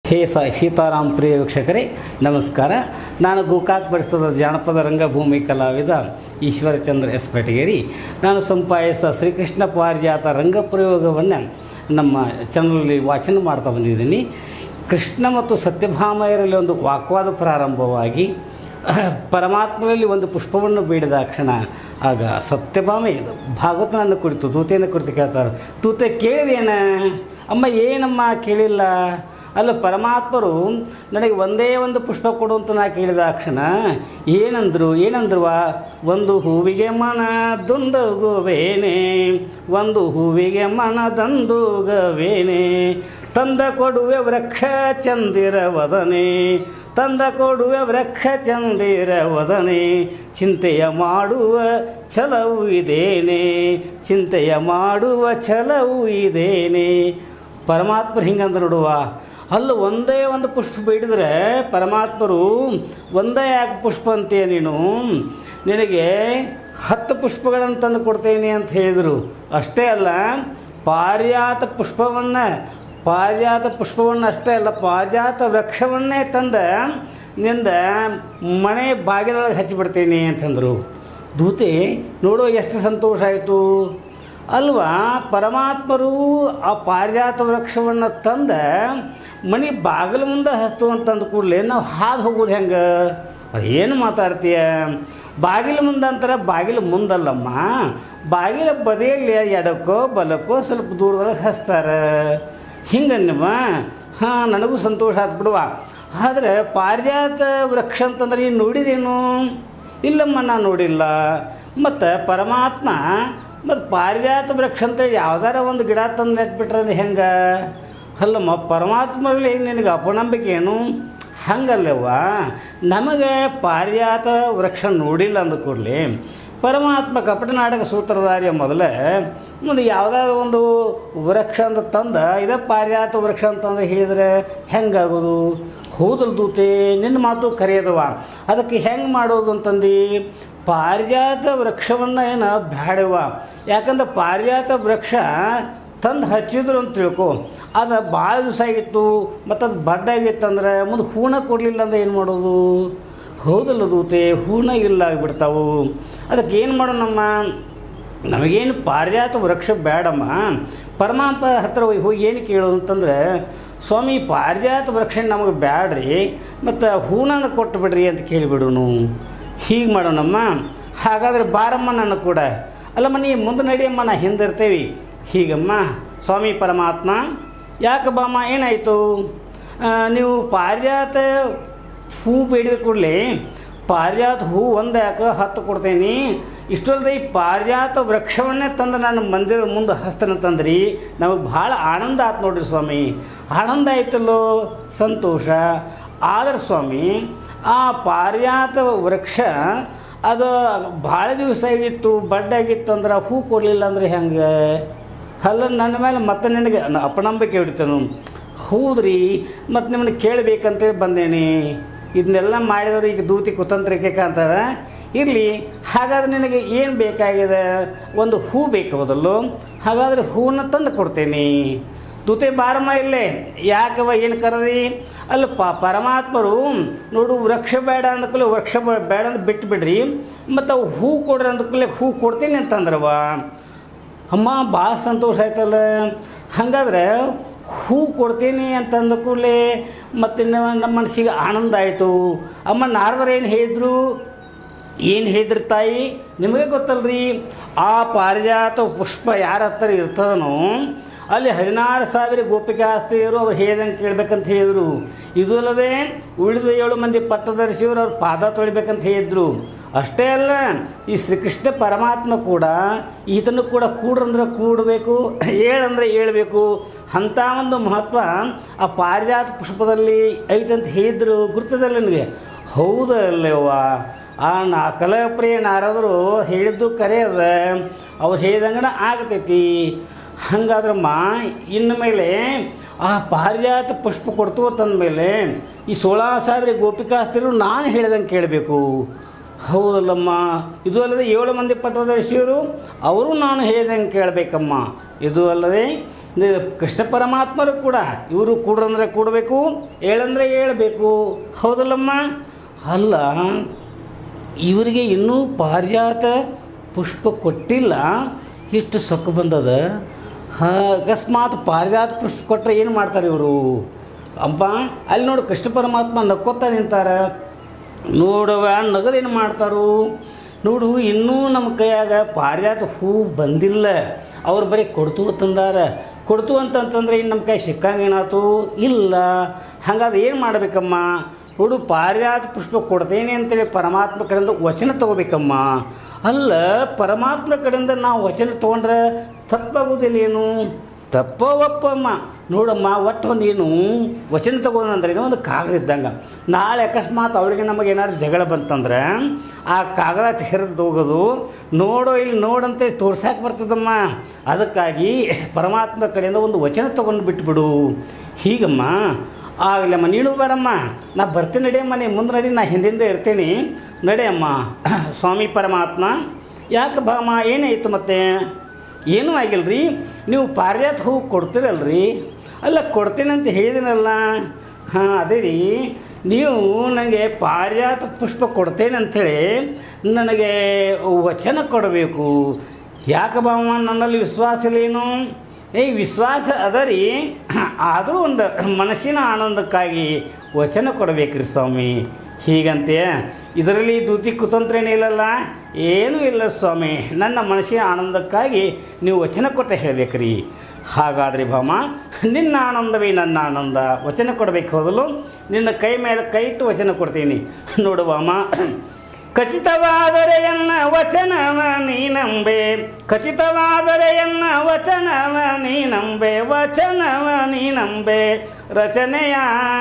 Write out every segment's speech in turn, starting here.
ಹೇ ಸ ಸೀತಾರಾಮ್ ಪ್ರಿಯ ವೀಕ್ಷಕರೇ ನಮಸ್ಕಾರ ನಾನು ಗೋಕಾಕ್ ಪರಿಸರದ ಜಾನಪದ ರಂಗಭೂಮಿ ಕಲಾವಿದ ಈಶ್ವರಚಂದ್ರ ಎಸ್ ಬೆಟಗೇರಿ ನಾನು ಸಂಪಾದಿಸ ಶ್ರೀಕೃಷ್ಣ ಪಾರಿಜಾತ ರಂಗಪ್ರಯೋಗವನ್ನು ನಮ್ಮ ಚಾನಲಲ್ಲಿ ವಾಚನ ಮಾಡ್ತಾ ಬಂದಿದ್ದೀನಿ ಕೃಷ್ಣ ಮತ್ತು ಸತ್ಯಭಾಮೆಯರಲ್ಲಿ ಒಂದು ವಾಕ್ವಾದ ಪ್ರಾರಂಭವಾಗಿ ಪರಮಾತ್ಮನಲ್ಲಿ ಒಂದು ಪುಷ್ಪವನ್ನು ಬೇಡಿದ ಕ್ಷಣ ಆಗ ಸತ್ಯಭಾಮೆ ಇದು ಭಾಗವತನನ್ನು ಕುರಿತು ದೂತೆಯನ್ನು ಕುರಿತು ಕೇಳ್ತಾರೆ ದೂತೆ ಕೇಳಿದೇನ ಅಮ್ಮ ಏನಮ್ಮ ಕೇಳಿಲ್ಲ ಅಲ್ಲ ಪರಮಾತ್ಮರು ನನಗೆ ಒಂದೇ ಒಂದು ಪುಷ್ಪ ಕೊಡು ಅಂತ ನಾ ಕೇಳಿದ ಕ್ಷಣ ಏನಂದ್ರು ಏನಂದ್ರುವ ಒಂದು ಹೂವಿಗೆ ಮನದೊಂದಗುವೇನೆ ಒಂದು ಹೂವಿಗೆ ಮನದಂದುಗವೇನೆ ತಂದ ಕೊಡುವೆ ವೃಕ್ಷ ಚಂದಿರ ವದನೆ ತಂದ ಕೊಡುವೆ ವೃಕ್ಷ ಚಂದಿರ ವದನೆ ಚಿಂತೆಯ ಮಾಡುವ ಛಲವು ಇದೇನೆ ಚಿಂತೆಯ ಮಾಡುವ ಛಲವು ಇದೇನೆ ಪರಮಾತ್ಮರು ಹಿಂಗಂದ್ರೆ ನೋಡುವ ಅಲ್ಲ ಒಂದೇ ಒಂದು ಪುಷ್ಪ ಬೇಡಿದರೆ ಪರಮಾತ್ಮರು ಒಂದೇ ಯಾಕೆ ಪುಷ್ಪ ಅಂತೀಯ ನೀನು ನಿನಗೆ ಹತ್ತು ಪುಷ್ಪಗಳನ್ನು ತಂದು ಕೊಡ್ತೇನೆ ಅಂತ ಹೇಳಿದರು ಅಷ್ಟೇ ಅಲ್ಲ ಪಾರಿಜಾತ ಪುಷ್ಪವನ್ನು ಪಾರಿಜಾತ ಪುಷ್ಪವನ್ನು ಅಷ್ಟೇ ಅಲ್ಲ ಪಾರಿಜಾತ ವೃಕ್ಷವನ್ನೇ ತಂದ ನಿಂದ ಮನೆ ಬಾಗಿಲೊಳಗೆ ಹಚ್ಚಿಬಿಡ್ತೀನಿ ಅಂತಂದರು ದೂತೆ ನೋಡೋ ಎಷ್ಟು ಸಂತೋಷ ಆಯಿತು ಅಲ್ವಾ ಪರಮಾತ್ಮರು ಆ ಪಾರಿಜಾತ ವೃಕ್ಷವನ್ನು ತಂದ ಮನೆ ಬಾಗಿಲು ಮುಂದೆ ಹಸ್ತು ಅಂತಂದ ಕೂಡಲೇ ನಾವು ಹಾದು ಹೋಗೋದು ಹೆಂಗೆ ಏನು ಮಾತಾಡ್ತೀಯ ಬಾಗಿಲು ಮುಂದೆ ಅಂತಾರೆ ಬಾಗಿಲು ಮುಂದಲ್ಲಮ್ಮ ಬಾಗಿಲ ಬದಿಯಲ್ಲಿ ಎಡಕ್ಕೋ ಬಲಕ್ಕೋ ಸ್ವಲ್ಪ ದೂರದೊಳಗೆ ಹಚ್ತಾರೆ ಹಿಂಗನ್ನಮ್ಮ ಹಾಂ ನನಗೂ ಸಂತೋಷ ಆಯ್ತು ಬಿಡುವ ಆದರೆ ಪಾರಿಜಾತ ವೃಕ್ಷ ಅಂತಂದ್ರೆ ನೀನು ನೋಡಿದೇನು ಇಲ್ಲಮ್ಮ ನಾನು ನೋಡಿಲ್ಲ ಮತ್ತು ಪರಮಾತ್ಮ ಮತ್ತು ಪಾರಿಜಾತ ವೃಕ್ಷ ಅಂತೇಳಿ ಯಾವ್ದಾರ ಒಂದು ಗಿಡ ತಂದು ನೆಟ್ಬಿಟ್ರೆ ಹೆಂಗೆ ಅಲ್ಲಮ್ಮ ಪರಮಾತ್ಮರಲ್ಲಿ ನಿನಗೆ ಅಪನಂಬಿಕೆ ಏನು ಹಂಗಲ್ಲವ್ವ ನಮಗೆ ಪಾರಿಜಾತ ವೃಕ್ಷ ನೋಡಿಲ್ಲ ಅಂದ ಕೂಡಲೇ ಪರಮಾತ್ಮ ಕಪಟ ನಾಟಕ ಸೂತ್ರಧಾರಿಯ ಮೊದಲೇ ಮುಂದೆ ಯಾವುದಾದ್ರು ಒಂದು ವೃಕ್ಷ ಅಂತ ತಂದ ಇದೇ ಪಾರಿಜಾತ ವೃಕ್ಷ ಅಂತಂದ್ರೆ ಹೇಳಿದರೆ ಹೆಂಗಾಗೋದು ಹೌದಲ್ ದೂತೆ ನಿನ್ನ ಮಾತು ಕರೆಯದವ ಅದಕ್ಕೆ ಹೆಂಗೆ ಮಾಡೋದು ಅಂತಂದು ಪಾರಿಜಾತ ವೃಕ್ಷವನ್ನು ಏನು ಬ್ಯಾಡವ ಯಾಕಂದ್ರೆ ಪಾರಿಜಾತ ವೃಕ್ಷ ತಂದು ಹಚ್ಚಿದ್ರು ಅಂತ ತಿಳ್ಕೊ ಅದು ಭಾಳ ದಿವಸ ಆಗಿತ್ತು ಮತ್ತು ಅದು ಬಡ್ಡಾಗಿತ್ತಂದ್ರೆ ಮುಂದೆ ಹೂಣ ಕೊಡಲಿಲ್ಲ ಅಂದ್ರೆ ಏನು ಮಾಡೋದು ಹೌದಲ್ಲ ದೂತೆ ಹೂಣ ಇಲ್ಲ ಆಗಿಬಿಡ್ತಾವು ಅದಕ್ಕೆ ಏನು ಮಾಡೋಣಮ್ಮ ನಮಗೇನು ಪಾರಿಜಾತ ವೃಕ್ಷ ಬೇಡಮ್ಮ ಪರಮಾತ್ಮ ಹತ್ರ ಹೋಗಿ ಹೋಗಿ ಏನು ಕೇಳೋದು ಅಂತಂದ್ರೆ ಸ್ವಾಮಿ ಪಾರಿಜಾತ ವೃಕ್ಷ ನಮಗೆ ಬ್ಯಾಡ್ರಿ ಮತ್ತು ಹೂನನ್ನು ಕೊಟ್ಟು ಬಿಡ್ರಿ ಅಂತ ಕೇಳಿಬಿಡೋನು ಹೀಗೆ ಮಾಡೋಣಮ್ಮ ಹಾಗಾದರೆ ಬಾರಮ್ಮ ನನ್ನ ಕೂಡ ಅಲ್ಲಮ್ಮ ನೀ ಮುಂದೆ ನಡಿಯಮ್ಮ ನಾ ಹಿಂದಿರ್ತೇವೆ ಹೀಗಮ್ಮ ಸ್ವಾಮಿ ಪರಮಾತ್ಮ ಯಾಕೆ ಬಾಮ್ಮ ಏನಾಯಿತು ನೀವು ಪಾರಿಜಾತ ಹೂ ಬೇಡಿದ ಕೂಡಲೇ ಪಾರಿಜಾತ ಹೂ ಒಂದು ಯಾಕೆ ಹತ್ತು ಕೊಡ್ತೇನೆ ಇಷ್ಟೊಲ್ಲದೆ ಈ ಪಾರಿಜಾತ ವೃಕ್ಷವನ್ನೇ ತಂದು ನಾನು ಮಂದಿರದ ಮುಂದೆ ಹಸ್ತನ ತಂದ್ರಿ ನಮಗೆ ಭಾಳ ಆನಂದ ಆಯ್ತು ನೋಡ್ರಿ ಸ್ವಾಮಿ ಆನಂದ ಆಯ್ತಲ್ಲೋ ಸಂತೋಷ ಆದ್ರೆ ಸ್ವಾಮಿ ಆ ಪಾರಿಜಾತ ವೃಕ್ಷ ಅದು ಭಾಳ ದಿವಸ ಆಗಿತ್ತು ಬಡ್ಡಾಗಿತ್ತು ಅಂದ್ರೆ ಹೂ ಕೊಡಲಿಲ್ಲ ಅಂದ್ರೆ ಹೆಂಗೆ ಅಲ್ಲ ನನ್ನ ಮೇಲೆ ಮತ್ತೆ ನಿನಗೆ ನ- ಅಪನಂಬಿಕೆ ಹಿಡಿತನು ಹೌದ್ರಿ ಮತ್ತು ನಿಮ್ಮನ್ನ ಕೇಳಬೇಕಂತೇಳಿ ಬಂದೇನಿ ಇದನ್ನೆಲ್ಲ ಮಾಡಿದವರು ಈಗ ದೂತಿ ಕುತಂತ್ರಿಕೆ ಅಂತಾರೆ ಇರಲಿ ಹಾಗಾದ್ರೆ ನಿನಗೆ ಏನು ಬೇಕಾಗಿದೆ ಒಂದು ಹೂ ಬೇಕು ಹೌದಲ್ಲೋ ಹಾಗಾದರೆ ಹೂವನ್ನ ತಂದು ಕೊಡ್ತೇನೆ ದೂತೆ ಬಾರಮ್ಮ ಇಲ್ಲೇ ಯಾಕವ ಏನು ಕರದಿ ಅಲ್ಲ ಪ ಪರಮಾತ್ಮರು ನೋಡು ವೃಕ್ಷ ಬೇಡ ಅಂದಕೂಲೆ ವೃಕ್ಷ ಬ- ಬೇಡ ಅಂತ ಬಿಟ್ಟು ಬಿಡ್ರಿ ಮತ್ತು ಅವು ಹೂ ಕೊಡ್ರಿ ಅಂದಕೂಲೆ ಹೂ ಕೊಡ್ತೀನಿ ಅಂತಂದ್ರವ ಅಮ್ಮ ಭಾಳ ಸಂತೋಷ ಆಯ್ತಲ್ಲ ಹಾಗಾದ್ರೆ ಹೂ ಕೊಡ್ತೀನಿ ಅಂತಂದ ಕೂಡಲೇ ಮತ್ತು ನಮ್ಮ ನಮ್ಮ ಮನಸ್ಸಿಗೆ ಆನಂದ ಆಯಿತು ಅಮ್ಮ ನಾರದರು ಏನು ಹೇಳಿದ್ರು ಏನು ಹೇಳಿದ್ರಿ ತಾಯಿ ನಿಮಗೆ ಗೊತ್ತಲ್ರಿ ಆ ಪಾರಿಜಾತ ಪುಷ್ಪ ಯಾರ ಹತ್ರ ಇರ್ತದನೋ ಅಲ್ಲಿ ಹದಿನಾರು ಸಾವಿರ ಗೋಪಿಕಾಸ್ತ್ರೀಯರು ಅವ್ರು ಹೇಳ್ದಂಗೆ ಕೇಳ್ಬೇಕಂತ ಹೇಳಿದರು ಇದು ಅಲ್ಲದೆ ಉಳಿದ ಏಳು ಮಂದಿ ಪಟ್ಟದರ್ಶಿಯವರು ಅವ್ರ ಪಾದ ತೊಳಿಬೇಕಂತ ಹೇಳಿದ್ರು ಅಷ್ಟೇ ಅಲ್ಲ ಈ ಶ್ರೀಕೃಷ್ಣ ಪರಮಾತ್ಮ ಕೂಡ ಈತನು ಕೂಡ ಕೂಡ್ರಂದ್ರೆ ಕೂಡಬೇಕು ಏಳಂದ್ರೆ ಏಳಬೇಕು ಅಂಥ ಒಂದು ಮಹತ್ವ ಆ ಪಾರಿಜಾತ ಪುಷ್ಪದಲ್ಲಿ ಐತಂತ ಹೇಳಿದ್ರು ಗುರ್ತದಲ್ಲ ನನಗೆ ಹೌದಲ್ಲವ್ವ ಆ ನಾ ಕಲಾಪ್ರಿಯ ನಾರದರು ಹೇಳಿದ್ದು ಕರೆ ಅದ ಅವ್ರು ಹೇಳಿದಂಗನ ಆಗತೈತಿ ಹಂಗಾದ್ರಮ್ಮ ಇನ್ನು ಮೇಲೆ ಆ ಪಾರಿಜಾತ ಪುಷ್ಪ ಕೊಡ್ತು ತಂದಮೇಲೆ ಈ ಸೋಳ ಸಾವಿರ ಗೋಪಿಕಾಸ್ತಿರು ನಾನು ಹೇಳ್ದಂಗೆ ಕೇಳಬೇಕು ಹೌದಲ್ಲಮ್ಮ ಇದು ಅಲ್ಲದೆ ಏಳು ಮಂದಿ ಪಟ್ಟದರ್ಶಿಯರು ಅವರು ನಾನು ಹೇಳ್ದಂಗೆ ಕೇಳಬೇಕಮ್ಮ ಇದು ಅಲ್ಲದೆ ಇದು ಕೃಷ್ಣ ಪರಮಾತ್ಮರು ಕೂಡ ಇವರು ಕೂಡ್ರಂದ್ರೆ ಕೂಡಬೇಕು ಹೇಳಂದ್ರೆ ಹೇಳಬೇಕು ಹೌದಲ್ಲಮ್ಮ ಅಲ್ಲ ಇವರಿಗೆ ಇನ್ನೂ ಪಾರಿಜಾತ ಪುಷ್ಪ ಕೊಟ್ಟಿಲ್ಲ ಇಷ್ಟು ಸೊಕ್ಕ ಬಂದದ ಹಾ, ಅಕಸ್ಮಾತ್ ಪಾರಿಜಾತ ಪುಷ್ಪ ಕೊಟ್ಟರೆ ಏನು ಮಾಡ್ತಾರೆ ಇವರು ಅಪ್ಪ ಅಲ್ಲಿ ನೋಡು ಕೃಷ್ಣ ಪರಮಾತ್ಮ ನಕ್ಕೋತಾ ನಿಂತಾರೆ ನೋಡುವ ನಗದೇನು ಮಾಡ್ತಾರು ನೋಡು ಇನ್ನೂ ನಮ್ಮ ಕೈಯಾಗ ಪಾರಿಜಾತ ಹೂ ಬಂದಿಲ್ಲ ಅವ್ರು ಬರೀ ಕೊಡ್ತು ತಂದಾರ ಕೊಡ್ತು ಅಂತಂತಂದ್ರೆ ಇನ್ನು ನಮ್ಮ ಕೈ ಸಿಕ್ಕಂಗೇನಾಯ್ತು ಇಲ್ಲ ಹಂಗಾದ್ರೆ ಏನು ಮಾಡಬೇಕಮ್ಮ ನೋಡು ಪಾರಿಜಾತ ಪುಷ್ಪ ಕೊಡ್ತೇನೆ ಅಂತೇಳಿ ಪರಮಾತ್ಮ ಕಡೆಯಿಂದ ವಚನ ತಗೋಬೇಕಮ್ಮ ಅಲ್ಲ ಪರಮಾತ್ಮ ಕಡೆಯಿಂದ ನಾವು ವಚನ ತೊಗೊಂಡ್ರೆ ತಪ್ಪಾಗೋದಿಲ್ಲ ಏನು ತಪ್ಪವಪ್ಪಮ್ಮ ನೋಡಮ್ಮ ಒಟ್ಟು ನೀನು ವಚನ ತಗೋದಂದ್ರೆ ಏನೋ ಒಂದು ಕಾಗದ ಇದ್ದಂಗೆ ನಾಳೆ ಅಕಸ್ಮಾತ್ ಅವರಿಗೆ ನಮಗೆ ಏನಾದ್ರು ಜಗಳ ಬಂತಂದ್ರೆ ಆ ಕಾಗದ ತೆರೆದು ಹೋಗೋದು ನೋಡೋ ಇಲ್ಲಿ ನೋಡಂತೇಳಿ ತೋರ್ಸಕ್ಕೆ ಬರ್ತದಮ್ಮ ಅದಕ್ಕಾಗಿ ಪರಮಾತ್ಮ ಕಡೆಯಿಂದ ಒಂದು ವಚನ ತೊಗೊಂಡು ಬಿಟ್ಬಿಡು ಹೀಗಮ್ಮ ಆಗಲಮ್ಮ ನೀನು ಬರಮ್ಮ ನಾ ಬರ್ತೀನಿ ನಡಿಯಮ್ಮ ನೀ ಮುಂದೆ ನಡಿ ನಾ ಹಿಂದಿಂದ ಇರ್ತೀನಿ ನಡೆಯಮ್ಮ ಸ್ವಾಮಿ ಪರಮಾತ್ಮ ಯಾಕೆ ಭಾಮ ಏನಾಯಿತು ಮತ್ತೆ ಏನೂ ಆಗಿಲ್ರಿ ನೀವು ಪಾರಿಜಾತ ಹೂ ಕೊಡ್ತೀರಲ್ರಿ ಅಲ್ಲ ಕೊಡ್ತೀನಿ ಅಂತ ಹೇಳಿದಿನಲ್ಲ ಹಾಂ ಅದೇ ರೀ ನೀವು ನನಗೆ ಪಾರಿಜಾತ ಪುಷ್ಪ ಕೊಡ್ತೇನೆ ಅಂಥೇಳಿ ನನಗೆ ವಚನ ಕೊಡಬೇಕು ಯಾಕೆ ಭಾವ ನನ್ನಲ್ಲಿ ವಿಶ್ವಾಸ ಇಲ್ಲೇನು ಏ ವಿಶ್ವಾಸ ಅದ ರೀ ಆದರೂ ಒಂದು ಮನಸ್ಸಿನ ಆನಂದಕ್ಕಾಗಿ ವಚನ ಕೊಡಬೇಕ್ರಿ ಸ್ವಾಮಿ ಹೀಗಂತೆ ಇದರಲ್ಲಿ ದೂತಿ ಕುತಂತ್ರ ಏನಿಲ್ಲಲ್ಲ ಏನೂ ಇಲ್ಲ ಸ್ವಾಮಿ ನನ್ನ ಮನಸ್ಸಿನ ಆನಂದಕ್ಕಾಗಿ ನೀವು ವಚನ ಕೊಟ್ಟ ಹೇಳ್ಬೇಕ್ರಿ ಹಾಗಾದ್ರೆ ಭಾಮ ನಿನ್ನ ಆನಂದವೇ ನನ್ನ ಆನಂದ ವಚನ ಕೊಡಬೇಕು ಹೋದಲು ನಿನ್ನ ಕೈ ಮೇಲೆ ಕೈ ಇಟ್ಟು ವಚನ ಕೊಡ್ತೀನಿ ನೋಡು ಭಾಮ ಖಚಿತವಾದರೆ ಎನ್ನ ವಚನವ ನೀ ನಂಬೆ ಖಚಿತವಾದರೆ ಎನ್ನ ವಚನವ ನೀ ನಂಬೆ ವಚನವ ನೀ ನಂಬೆ ರಚನೆಯ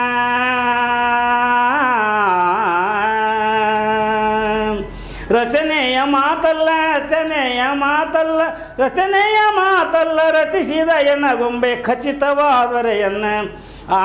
ರಚನೆಯ ಮಾತಲ್ಲ ರಚನೆಯ ಮಾತಲ್ಲ ರಚನೆಯ ಮಾತಲ್ಲ ರಚಿಸಿದ ಎನ್ನ ಗೊಂಬೆ ಖಚಿತವಾದರೆ ಎನ್ನ ಆ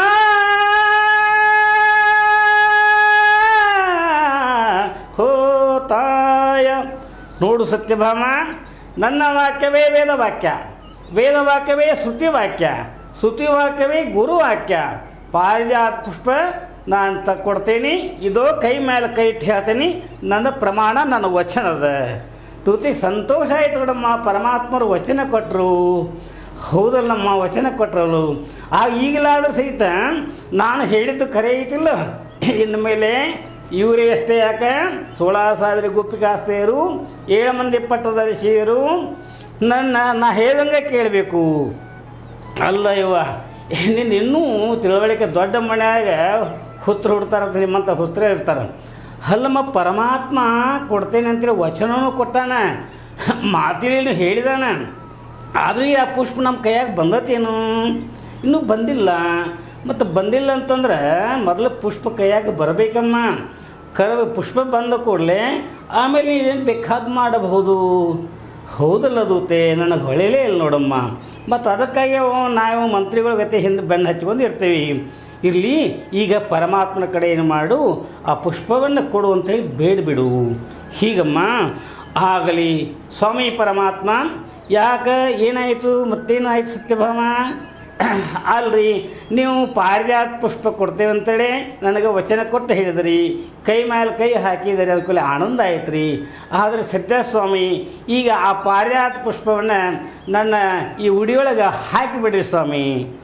ಹೋತಾಯ ನೋಡು ಸತ್ಯಭಾಮ ನನ್ನ ವಾಕ್ಯವೇ ವೇದ ವಾಕ್ಯ ವೇದ ವಾಕ್ಯವೇ ಶ್ರುತಿ ವಾಕ್ಯ ಶ್ರುತಿ ವಾಕ್ಯವೇ ಗುರು ವಾಕ್ಯ ಪಾರಿಜಾತ ಪುಷ್ಪ ನಾನು ತಕ್ಕೊಡ್ತೀನಿ ಇದು ಕೈ ಮೇಲೆ ಕೈ ಇಟ್ಟು ಹೇಳ್ತೀನಿ ನನ್ನ ಪ್ರಮಾಣ ನನ್ನ ವಚನದ ತುತಿ ಸಂತೋಷ ಆಯ್ತು ನೋಡಮ್ಮ ಪರಮಾತ್ಮರು ವಚನ ಕೊಟ್ಟರು ಹೌದಲ್ಲಮ್ಮ ವಚನ ಕೊಟ್ಟರು ಆ ಈಗಲಾದರೂ ಸಹಿತ ನಾನು ಹೇಳಿದ್ದು ಕರೆ ಐತಿಲ್ಲ ಇನ್ನು ಮೇಲೆ ಇವರೇ ಅಷ್ಟೇ ಯಾಕೆ ಸೋಳ ಸಾವಿರ ಗುಪ್ಪಿಗಾಸ್ತೆಯರು ಏಳು ಮಂದಿ ಪಟ್ಟದರ್ಶಿಯರು ನನ್ನ ನಾ ಹೇಳ್ದಂಗೆ ಕೇಳಬೇಕು ಅಲ್ಲ ಇವ ನೀನು ಇನ್ನೂ ತಿಳುವಳಿಕೆ ದೊಡ್ಡ ಮನ್ಯಾಗ ಹುತ್ರ ಹುಡ್ತಾರಂತ ನಿಮ್ಮಂಥ ಹುಸ್ತ್ರ ಇರ್ತಾರೆ ಅಲ್ಲಮ್ಮ ಪರಮಾತ್ಮ ಕೊಡ್ತೇನೆ ಅಂತೇಳಿ ವಚನನೂ ಕೊಟ್ಟಾನ ಮಾತಿನ ಹೇಳಿದಾನ ಆದರೂ ಈ ಆ ಪುಷ್ಪ ನಮ್ಮ ಕೈಯಾಗ ಬಂದತೇನು ಇನ್ನೂ ಬಂದಿಲ್ಲ ಮತ್ತು ಬಂದಿಲ್ಲ ಅಂತಂದ್ರೆ ಮೊದಲು ಪುಷ್ಪ ಕೈಯಾಗ ಬರಬೇಕಮ್ಮ ಕರ ಪುಷ್ಪ ಬಂದ ಕೂಡಲೇ ಆಮೇಲೆ ಏನು ಬೇಕಾದ ಮಾಡಬಹುದು ಹೌದಲ್ಲ ದೂತೆ ನನಗೆ ಹೊಳೆಯಲೇ ಇಲ್ಲ ನೋಡಮ್ಮ ಮತ್ತು ಅದಕ್ಕಾಗಿ ಅವ ನಾವು ಮಂತ್ರಿಗಳ ಗತೆ ಹಿಂದೆ ಬೆನ್ನು ಹಚ್ಕೊಂಡು ಇರ್ತೀವಿ ಇರಲಿ ಈಗ ಪರಮಾತ್ಮನ ಕಡೆ ಏನು ಮಾಡು ಆ ಪುಷ್ಪವನ್ನು ಕೊಡು ಅಂತೇಳಿ ಬೇಡಬಿಡು ಹೀಗಮ್ಮ ಆಗಲಿ ಸ್ವಾಮಿ ಪರಮಾತ್ಮ ಯಾಕೆ ಏನಾಯಿತು ಮತ್ತೇನಾಯ್ತು ಸತ್ಯಭಾಮ ಅಲ್ರಿ ನೀವು ಪಾರಿಜಾತ ಪುಷ್ಪ ಕೊಡ್ತೇವೆ ಅಂತೇಳಿ ನನಗೆ ವಚನ ಕೊಟ್ಟು ಹೇಳಿದ್ರಿ ಕೈ ಮೇಲೆ ಕೈ ಹಾಕಿದರೆ ಅದಕ್ಕೆ ಆನಂದ ಆಯ್ತು ರೀ ಆದರೆ ಸತ್ಯಸ್ವಾಮಿ ಈಗ ಆ ಪಾರಿಜಾತ ಪುಷ್ಪವನ್ನು ನನ್ನ ಈ ಉಡಿಯೊಳಗೆ ಹಾಕಿಬಿಡ್ರಿ ಸ್ವಾಮಿ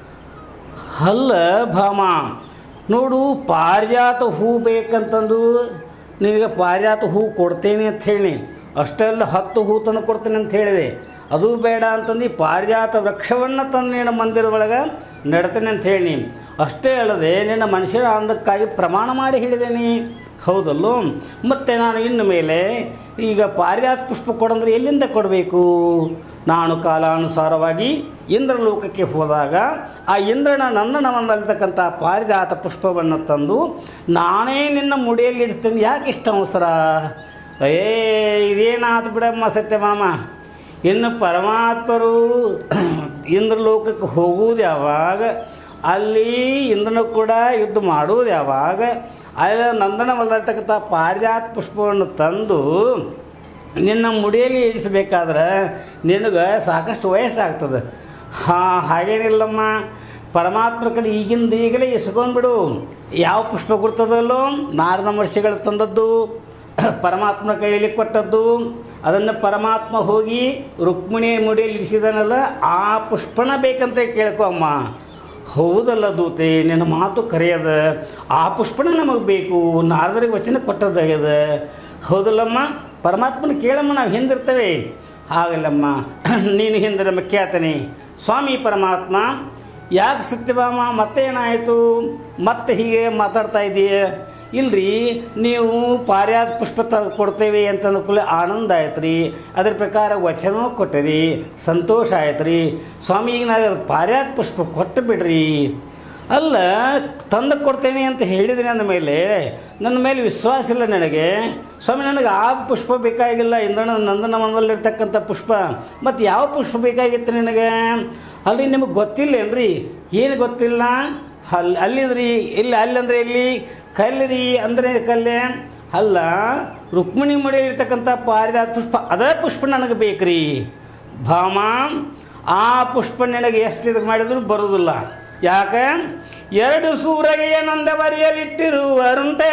ಅಲ್ಲ ಭಾಮ ನೋಡು ಪಾರಿಜಾತ ಹೂ ಬೇಕಂತಂದು ನಿನಗೆ ಪಾರಿಜಾತ ಹೂ ಕೊಡ್ತೇನೆ ಅಂತ ಹೇಳಿ ಅಷ್ಟೆಲ್ಲ ಹತ್ತು ಹೂ ತಂದು ಕೊಡ್ತೇನೆ ಅಂತ ಹೇಳಿದೆ ಅದು ಬೇಡ ಅಂತಂದು ಈ ಪಾರಿಜಾತ ವೃಕ್ಷವನ್ನು ತಂದು ನಿನ್ನ ಮಂದಿರದೊಳಗೆ ನೆಡ್ತೇನೆ ಅಂತ ಹೇಳಿ ಅಷ್ಟೇ ಅಲ್ಲದೆ ನಿನ್ನ ಮನುಷ್ಯರ ಆನಂದಕ್ಕಾಗಿ ಪ್ರಮಾಣ ಮಾಡಿ ಹೇಳಿದ್ದೇನೆ ಹೌದಲ್ಲೋ ಮತ್ತು ನಾನು ಇನ್ನು ಮೇಲೆ ಈಗ ಪಾರಿಜಾತ ಪುಷ್ಪ ಕೊಡಂದ್ರೆ ಎಲ್ಲಿಂದ ಕೊಡಬೇಕು ನಾನು ಕಾಲಾನುಸಾರವಾಗಿ ಇಂದ್ರಲೋಕಕ್ಕೆ ಹೋದಾಗ ಆ ಇಂದ್ರನ ನಂದನವನ್ನಲ್ಲಿರ್ತಕ್ಕಂಥ ಪಾರಿಜಾತ ಪುಷ್ಪವನ್ನು ತಂದು ನಾನೇ ನಿನ್ನ ಮುಡಿಯಲ್ಲಿ ಇಡಿಸ್ತೇನೆ ಯಾಕೆ ಇಷ್ಟ ಅವಸರ ಏ ಇದೇನಾತು ಬಿಡಮ್ಮ ಸತ್ಯಮಾಮ ಇನ್ನು ಪರಮಾತ್ಮರು ಇಂದ್ರಲೋಕಕ್ಕೆ ಹೋಗುವುದು ಯಾವಾಗ ಅಲ್ಲಿ ಇಂದ್ರನು ಕೂಡ ಯುದ್ಧ ಮಾಡುವುದು ಯಾವಾಗ ಅಲ್ಲಿ ನಂದನವಲ್ಲಿರ್ತಕ್ಕಂಥ ಪಾರಿಜಾತ ಪುಷ್ಪವನ್ನು ತಂದು ನಿನ್ನ ಮುಡಿಯಲ್ಲಿ ಇಡಿಸ್ಬೇಕಾದ್ರೆ ನಿನಗೆ ಸಾಕಷ್ಟು ವಯಸ್ಸಾಗ್ತದೆ ಹಾಂ ಹಾಗೇನಿಲ್ಲಮ್ಮ ಪರಮಾತ್ಮ ಕಡೆ ಈಗಿಂದ ಈಗಲೇ ಇಸ್ಕೊಂಡ್ಬಿಡು ಯಾವ ಪುಷ್ಪ ಗುರ್ತದಲ್ಲೋ ನಾರದ ಮಹರ್ಷಿಗಳು ತಂದದ್ದು ಪರಮಾತ್ಮ ಕೈಯಲ್ಲಿ ಕೊಟ್ಟದ್ದು ಅದನ್ನು ಪರಮಾತ್ಮ ಹೋಗಿ ರುಕ್ಮಿಣಿ ಮುಡಿಯಲ್ಲಿ ಇರಿಸಿದನಲ್ಲ ಆ ಪುಷ್ಪನ ಬೇಕಂತ ಕೇಳ್ಕೊ ಅಮ್ಮ ಹೌದಲ್ಲ ದೂತೆ ನಿನ್ನ ಮಾತು ಕರೆಯದ ಆ ಪುಷ್ಪನ ನಮಗೆ ಬೇಕು ನಾರದರಿಗೆ ವಚನ ಕೊಟ್ಟದ್ದಾಗ್ಯದ ಹೌದಲ್ಲಮ್ಮ ಪರಮಾತ್ಮನ ಕೇಳಮ್ಮ ನಾವು ಹಿಂದಿರ್ತೇವೆ ಹಾಗಲ್ಲಮ್ಮ ನೀನು ಹಿಂದೆ ನಮ್ಮ ಖ್ಯಾತನೆ ಸ್ವಾಮಿ ಪರಮಾತ್ಮ ಯಾಕೆ ಸತ್ಯಭಾಮ ಮತ್ತೇನಾಯಿತು ಮತ್ತೆ ಹೀಗೆ ಮಾತಾಡ್ತಾ ಇದೀಯ ಇಲ್ರಿ ನೀವು ಪಾರ್ಯಾದ ಪುಷ್ಪ ತ ಕೊಡ್ತೇವೆ ಅಂತ ಕೂಡಲೇ ಆನಂದ ಆಯ್ತು ರೀ ಅದ್ರ ಪ್ರಕಾರ ವಚನ ಕೊಟ್ಟಿರಿ ಸಂತೋಷ ಆಯ್ತು ರೀ ಸ್ವಾಮಿ ಈಗ ನಾನು ಪಾರ್ಯಾದ ಪುಷ್ಪ ಕೊಟ್ಟು ಬಿಡ್ರಿ ಅಲ್ಲ ತಂದು ಕೊಡ್ತೇನೆ ಅಂತ ಹೇಳಿದ್ದೀನಿ ಅಂದ ಮೇಲೆ ನನ್ನ ಮೇಲೆ ವಿಶ್ವಾಸ ಇಲ್ಲ ನನಗೆ ಸ್ವಾಮಿ ನನಗೆ ಆ ಪುಷ್ಪ ಬೇಕಾಗಿಲ್ಲ ಇಂದ್ರನ ನಂದನ ಮನದಲ್ಲಿರ್ತಕ್ಕಂಥ ಪುಷ್ಪ ಮತ್ತು ಯಾವ ಪುಷ್ಪ ಬೇಕಾಗಿತ್ತು ನಿನಗೆ ಅಲ್ಲಿ ನಿಮಗೆ ಗೊತ್ತಿಲ್ಲೇನ್ರಿ ಏನು ಗೊತ್ತಿಲ್ಲ ಅಲ್ಲಿ ಅಲ್ಲಿದ್ರಿ ಇಲ್ಲಿ ಅಲ್ಲಿ ಅಂದರೆ ಇಲ್ಲಿ ಕಲ್ಲಿರಿ ಅಂದರೆ ಕಲ್ಲೆ ಅಲ್ಲ ರುಕ್ಮಿಣಿ ಮುಡಿಯಲ್ಲಿರ್ತಕ್ಕಂಥ ಪಾರಿದಾತ ಪುಷ್ಪ ಅದೇ ಪುಷ್ಪ ನನಗೆ ಬೇಕ್ರಿ ಭಾಮ ಆ ಪುಷ್ಪ ನಿನಗೆ ಎಷ್ಟು ಇದು ಮಾಡಿದ್ರು ಬರುವುದಿಲ್ಲ ಯಾಕೆ ಎರಡು ಸೂರಗೆಯ ನಂದವರಿಯಲಿಟ್ಟಿರುವರುಂತೆ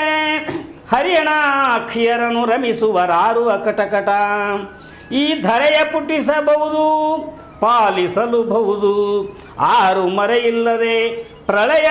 ಹರಿಯಣಾಕ್ಷಿಯರನು ರಮಿಸುವರಾರು ಅಕಟಕಟ ಈ ಧರೆಯ ಪುಟ್ಟಿಸಬಹುದು ಪಾಲಿಸಲುಬಹುದು ಆರು ಮರೆಯಿಲ್ಲದೆ ಪ್ರಳಯ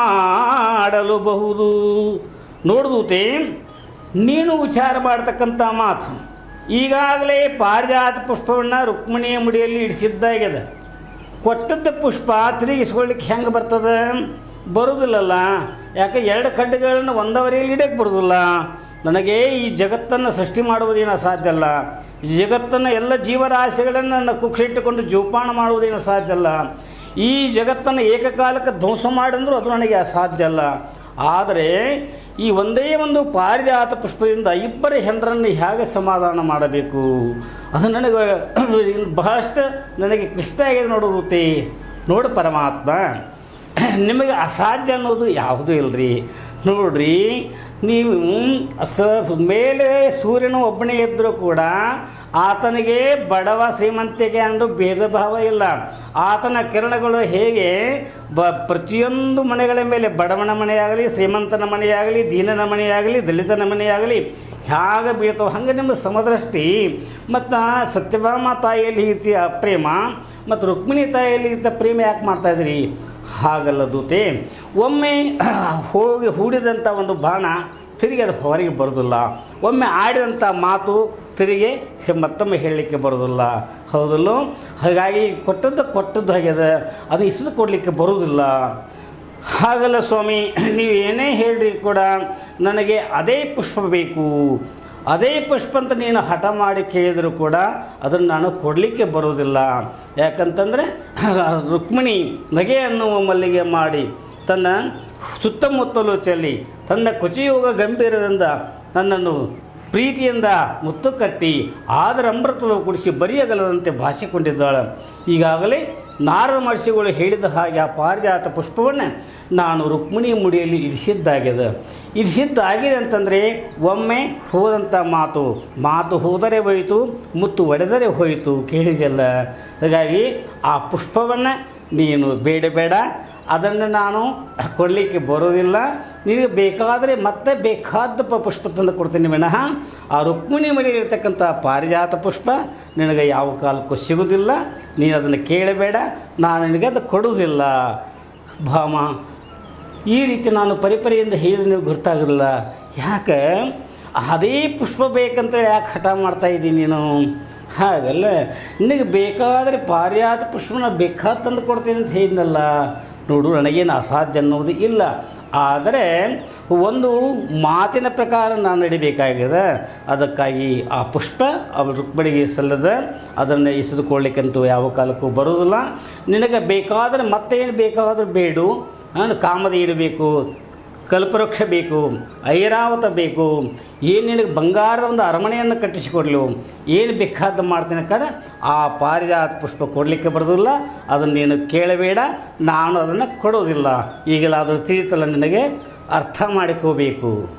ಮಾಡಲುಬಹುದು ನೋಡ್ದೂತೆ ನೀನು ವಿಚಾರ ಮಾಡ್ತಕ್ಕಂಥ ಮಾತು ಈಗಾಗಲೇ ಪಾರಿಜಾತ ಪುಷ್ಪವನ್ನು ರುಕ್ಮಿಣಿಯ ಮುಡಿಯಲ್ಲಿ ಇಡಿಸಿದ್ದಾಗ್ಯದ ಕೊಟ್ಟದ್ದು ಪುಷ್ಪ ತಿರುಗಿಸ್ಕೊಳ್ಳಿಕ್ಕೆ ಹೆಂಗೆ ಬರ್ತದೆ ಬರೋದಿಲ್ಲಲ್ಲ ಯಾಕೆ ಎರಡು ಕಡ್ಡುಗಳನ್ನು ಒಂದವರೆಯಲ್ಲಿ ಇಡಕ್ಕೆ ಬರೋದಿಲ್ಲ ನನಗೆ ಈ ಜಗತ್ತನ್ನು ಸೃಷ್ಟಿ ಮಾಡುವುದೇನು ಅಸಾಧ್ಯ ಅಲ್ಲ ಈ ಜಗತ್ತನ್ನು ಎಲ್ಲ ಜೀವರಾಶಿಗಳನ್ನು ನನ್ನ ಕುಕ್ಷಿಟ್ಟುಕೊಂಡು ಜೋಪಾನ ಮಾಡುವುದೇನು ಸಾಧ್ಯ ಅಲ್ಲ ಈ ಜಗತ್ತನ್ನು ಏಕಕಾಲಕ್ಕೆ ಧ್ವಂಸ ಮಾಡಂದ್ರೂ ಅದು ನನಗೆ ಅಸಾಧ್ಯ ಅಲ್ಲ ಆದರೆ ಈ ಒಂದೇ ಒಂದು ಪಾರಿಜಾತ ಪುಷ್ಪದಿಂದ ಇಬ್ಬರ ಹೆಂಡರನ್ನು ಹೇಗೆ ಸಮಾಧಾನ ಮಾಡಬೇಕು ಅದು ನನಗೆ ಬಹಳಷ್ಟು ನನಗೆ ಕ್ಲಿಷ್ಟ ಆಗಿದೆ ನೋಡೋದುತ್ತೆ ನೋಡು ಪರಮಾತ್ಮ ನಿಮಗೆ ಅಸಾಧ್ಯ ಅನ್ನೋದು ಯಾವುದೂ ಇಲ್ಲರಿ ನೋಡ್ರಿ ನೀವು ಸ ಮೇಲೆ ಸೂರ್ಯನು ಒಬ್ಬನೇ ಇದ್ದರೂ ಕೂಡ ಆತನಿಗೆ ಬಡವ ಶ್ರೀಮಂತಿಗೆ ಅಂದು ಭೇದ ಭಾವ ಇಲ್ಲ ಆತನ ಕಿರಣಗಳು ಹೇಗೆ ಬ ಪ್ರತಿಯೊಂದು ಮನೆಗಳ ಮೇಲೆ ಬಡವನ ಮನೆಯಾಗಲಿ ಶ್ರೀಮಂತನ ಮನೆಯಾಗಲಿ ದೀನನ ಮನೆಯಾಗಲಿ ದಲಿತನ ಮನೆಯಾಗಲಿ ಹೇಗೆ ಬೀಳ್ತಾವೆ ಹಂಗೆ ನಿಮ್ಮ ಸಮದೃಷ್ಟಿ ಮತ್ತು ಸತ್ಯಭಾಮ ತಾಯಿಯಲ್ಲಿ ಇರ್ತಿ ಪ್ರೇಮ ಮತ್ತು ರುಕ್ಮಿಣಿ ತಾಯಿಯಲ್ಲಿ ಇದ್ದ ಪ್ರೇಮ ಯಾಕೆ ಮಾಡ್ತಾಯಿದ್ರಿ ಹಾಗಲ್ಲ ದೂತೆ ಒಮ್ಮೆ ಹೋಗಿ ಹೂಡಿದಂಥ ಒಂದು ಬಾಣ ತಿರುಗಿ ಅದು ಹೊರಗೆ ಬರೋದಿಲ್ಲ ಒಮ್ಮೆ ಆಡಿದಂಥ ಮಾತು ತಿರುಗಿ ಮತ್ತೊಮ್ಮೆ ಹೇಳಲಿಕ್ಕೆ ಬರೋದಿಲ್ಲ ಹೌದಲ್ಲೋ ಹಾಗಾಗಿ ಕೊಟ್ಟದ್ದು ಕೊಟ್ಟದ್ದು ಆಗ್ಯದ ಅದು ಇಸಿದು ಕೊಡಲಿಕ್ಕೆ ಬರೋದಿಲ್ಲ ಹಾಗಲ್ಲ ಸ್ವಾಮಿ ನೀವು ಏನೇ ಹೇಳ್ರಿ ಕೂಡ ನನಗೆ ಅದೇ ಪುಷ್ಪ ಬೇಕು ಅದೇ ಪುಷ್ಪ ಅಂತ ನೀನು ಹಠ ಮಾಡಿ ಕೇಳಿದರೂ ಕೂಡ ಅದನ್ನು ನಾನು ಕೊಡಲಿಕ್ಕೆ ಬರೋದಿಲ್ಲ ಯಾಕಂತಂದರೆ ರುಕ್ಮಿಣಿ ನಗೆ ಅನ್ನುವ ಮಲ್ಲಿಗೆ ಮಾಡಿ ತನ್ನ ಸುತ್ತಮುತ್ತಲು ಚೆಲ್ಲಿ ತನ್ನ ಕುಚಿಯೋಗ ಗಂಭೀರದಿಂದ ನನ್ನನ್ನು ಪ್ರೀತಿಯಿಂದ ಮುತ್ತು ಕಟ್ಟಿ ಆದರ ಅಮೃತವ ಕುಡಿಸಿ ಬರೆಯಗಲದಂತೆ ಭಾಷೆಕೊಂಡಿದ್ದಾಳೆ ಈಗಾಗಲೇ ನಾರದ ಮಹರ್ಷಿಗಳು ಹೇಳಿದ ಹಾಗೆ ಆ ಪಾರಿಜಾತ ಪುಷ್ಪವನ್ನು ನಾನು ರುಕ್ಮಿಣಿ ಮುಡಿಯಲ್ಲಿ ಇರಿಸಿದ್ದಾಗಿದೆ ಇರಿಸಿದ್ದಾಗಿದೆ ಅಂತಂದರೆ ಒಮ್ಮೆ ಹೋದಂಥ ಮಾತು ಮಾತು ಹೋದರೆ ಹೋಯಿತು ಮುತ್ತು ಒಡೆದರೆ ಹೋಯಿತು ಕೇಳಿದೆಲ್ಲ ಹಾಗಾಗಿ ಆ ಪುಷ್ಪವನ್ನು ನೀನು ಬೇಡ ಬೇಡ ಅದನ್ನು ನಾನು ಕೊಡಲಿಕ್ಕೆ ಬರೋದಿಲ್ಲ ನಿನಗೆ ಬೇಕಾದರೆ ಮತ್ತೆ ಬೇಕಾದ ಪ ಪುಷ್ಪ ತಂದು ಕೊಡ್ತೀನಿ ವಿನಃ ಆ ರುಕ್ಮಿಣಿ ಮಡಿಯಲ್ಲಿರ್ತಕ್ಕಂಥ ಪಾರಿಜಾತ ಪುಷ್ಪ ನಿನಗೆ ಯಾವ ಕಾಲಕ್ಕೂ ಸಿಗೋದಿಲ್ಲ ನೀನು ಅದನ್ನು ಕೇಳಬೇಡ ನಾನು ನಿನಗೆ ಅದು ಕೊಡುವುದಿಲ್ಲ ಭಾಮ ಈ ರೀತಿ ನಾನು ಪರಿಪರಿಯಿಂದ ಹೇಳಿದ ನೀವು ಗೊತ್ತಾಗಲಿಲ್ಲ ಯಾಕೆ ಅದೇ ಪುಷ್ಪ ಬೇಕಂತ ಯಾಕೆ ಹಠ ಮಾಡ್ತಾ ಇದ್ದೀನಿ ನೀನು ಹಾಗಲ್ಲ ನಿನಗೆ ಬೇಕಾದರೆ ಪಾರಿಯಾದ ಪುಷ್ಪನ ಬೇಕಾದ ತಂದು ಕೊಡ್ತೀನಿ ಅಂತ ಹೇಳಿದ್ನಲ್ಲ ನೋಡು ನನಗೇನು ಅಸಾಧ್ಯ ಅನ್ನೋದು ಇಲ್ಲ ಆದರೆ ಒಂದು ಮಾತಿನ ಪ್ರಕಾರ ನಾನು ನಡಿಬೇಕಾಗಿದೆ ಅದಕ್ಕಾಗಿ ಆ ಪುಷ್ಪ ಅವಳ ರುಕ್ಮಿಣಿಗೆ ಸಲ್ಲದ ಅದನ್ನು ಇಸಿದುಕೊಳ್ಳಿಕ್ಕಂತೂ ಯಾವ ಕಾಲಕ್ಕೂ ಬರೋದಿಲ್ಲ ನಿನಗೆ ಬೇಕಾದರೆ ಮತ್ತೇನು ಬೇಕಾದರೂ ಬೇಡು ನಾನು ಕಾಮದ ಇರಬೇಕು ಕಲ್ಪವೃಕ್ಷ ಬೇಕು ಐರಾವತ ಬೇಕು ಏನು ನಿನಗೆ ಬಂಗಾರದ ಒಂದು ಅರಮನೆಯನ್ನು ಕಟ್ಟಿಸಿಕೊಡ್ಲು ಏನು ಬೇಕಾದ್ದು ಮಾಡ್ತೀನಿ ಕಡೆ ಆ ಪಾರಿಜಾತ ಪುಷ್ಪ ಕೊಡಲಿಕ್ಕೆ ಬರೋದಿಲ್ಲ ಅದನ್ನು ನೀನು ಕೇಳಬೇಡ ನಾನು ಅದನ್ನು ಕೊಡೋದಿಲ್ಲ ಈಗಲಾದರೂ ತಿಳಿತಲ್ಲ ನಿನಗೆ ಅರ್ಥ ಮಾಡಿಕೋಬೇಕು